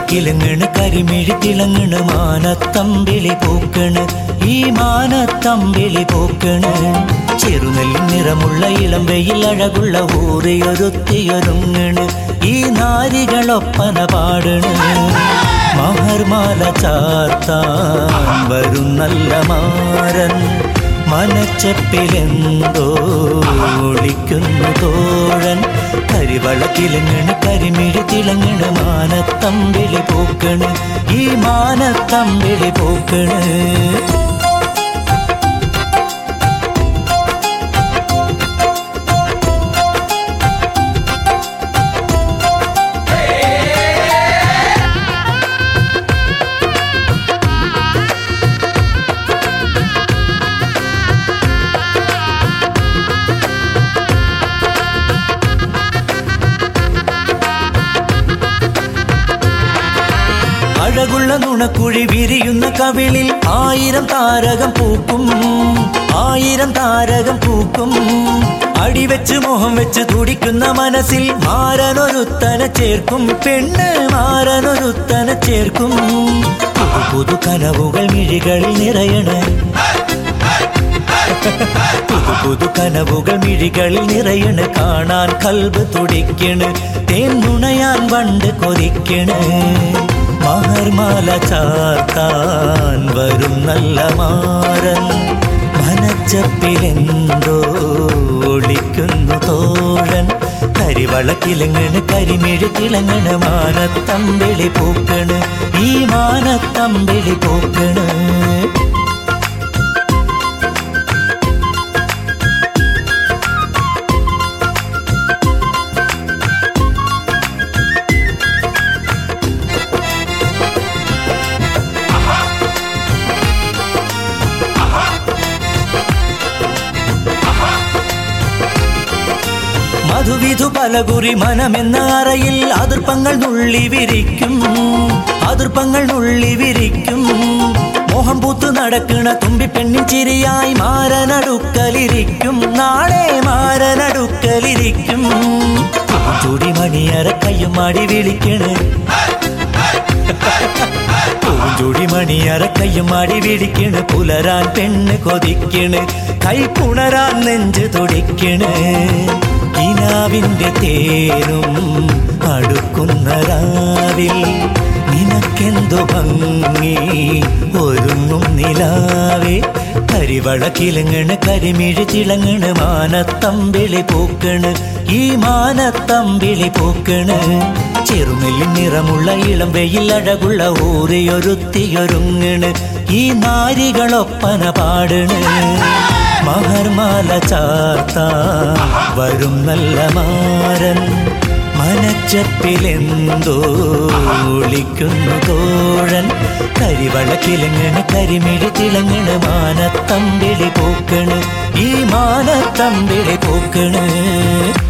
കരിവളക്കിലങ്ങണ് കരിമിഴി തിളങ്ങണ് മാനത്തമ്പിളി പൂക്കണ് ഈ മാനത്തമ്പിളി പൂക്കണ് ചെറുനെല്ലി നിറമുള്ള ഇളം വെയിൽ അഴകുള്ള ഊറിയൊരുത്തിയൊരുങ്ങണ് ഈ നാരികളൊപ്പന പാടണ് മഹർമാല ചാർത്താൻ വരും നല്ല മാരൻ മനച്ചപ്പിലെന്തോ ഒളിക്കുന്നു തോഴൻ കരിവളക്കിലങ്ങണ് കരിമിഴി തിളങ്ങണ് മാനത്തമ്പിളി പൂക്കണ് ഈ മാനത്തമ്പിളി പൂക്കണ് അഴകുള്ള നുണക്കുഴി വിരിയുന്ന കവിളിൽ ആയിരം താരകം പൂക്കും ആയിരം താരകം പൂക്കും അടിവെച്ച് മോഹം വെച്ച് തുടിക്കുന്ന മനസ്സിൽ മാരനൊരുത്തന ചേർക്കും പെണ്ണ് മാരനൊരുത്തന ചേർക്കും പുതു പുതു കനവുകൾ മിഴികളിൽ നിറയണ പുതു പുതു കനവുകൾ മിഴികളിൽ നിറയണ് കാണാൻ കൽബ് തുടിക്കണ് തേൻ നുണയാൻ വണ്ട് കൊതിക്കണ് മഹർമാല ചാർത്താൻ വരും നല്ല മാരൻ മനച്ചപ്പിലെന്തോ ഒളിക്കുന്നു തോഴൻ കരിവളക്കിലങ്ങണ് കരിമിഴി തിളങ്ങണ് മാനത്തമ്പിളി പൂക്കണ് ഈ മാനത്തമ്പിളി പൂക്കണ് മധുവിധു പലകുറി മനമെന്ന അറയിൽ അതിർപ്പങ്ങൾ നുള്ളി വിരിക്കും അതിർപ്പങ്ങൾ നുള്ളി വിരിക്കും മോഹം പൂത്ത് നടക്കണ തുമ്പി പെണ്ണിൻ ചിരിയായി മാരനടുക്കലിരിക്കും നാളെ മാരനടുക്കലിരിക്കും ചുടിമണിയറ കയ്യും മാടി വിളിക്കണ് പൂഞ്ചുടി മണിയറ കയ്യും മാടി വിളിക്കണ് പുലരാൻ പെണ്ണ് കൊതിക്കണ് കൈ പുണരാൻ നെഞ്ച് തുടിക്കണ് കിനാവിന്റെ തേനും അടുക്കുന്ന രാവിൽ നിനക്കെന്തു ഭംഗി ഒരുങ്ങും നിലാവേ കരിവള കിളങ്ങണ് കരിമിഴി തിളങ്ങണ് മാനത്തമ്പിളി പൂക്കണ് ഈ മാനത്തമ്പിളി പൂക്കണ് ചെറുനെല്ലി നിറമുള്ള ഇളം വെയിൽ അഴകുള്ള ഊറിയൊരുത്തിയൊരുങ്ങണ് ഈ നാരികളൊപ്പന പാടണ് മഹർമാല ചാർത്താ വരും നല്ല മാരൻ മനച്ചപ്പിലെന്തോ ഒളിക്കുന്നു തോഴൻ കരിവളക്കിലങ്ങണ് കരിമിഴി തിളങ്ങണ് മാനത്തമ്പിളി പൂക്കണ് ഈ മാനത്തമ്പിളി പൂക്കണ്